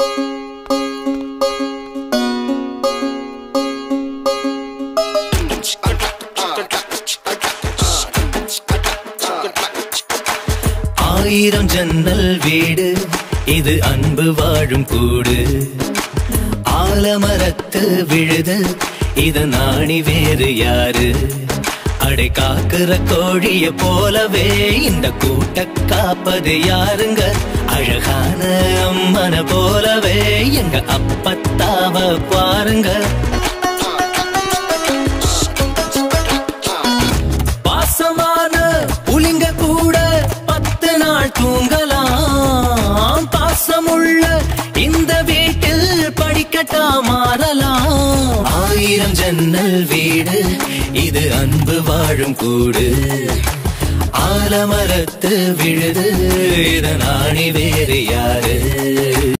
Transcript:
ஆயிரம் ஜன்னல் வீடு இது அன்பு வாழும் கூடு ஆலமரத்து விழுது இது நாணி வேறு யாரு அடை காக்குற கோழிய போலவே இந்த கூட்ட காப்பது யாருங்க அழகான அம்மன போலவே எங்க அப்பத்தாவ பாருங்க பாசமான புலிங்க கூட பத்து நாள் தூங்கலாம் பாசமுள்ள இந்த வீட்டில் படிக்கட்டா மாறலாம் ஆயிரம் ஜன்னல் வீடு இது அன்பு வாழும் கூடு ஆலமரத்து விழுது இதன் ஆணி வேறு யாரு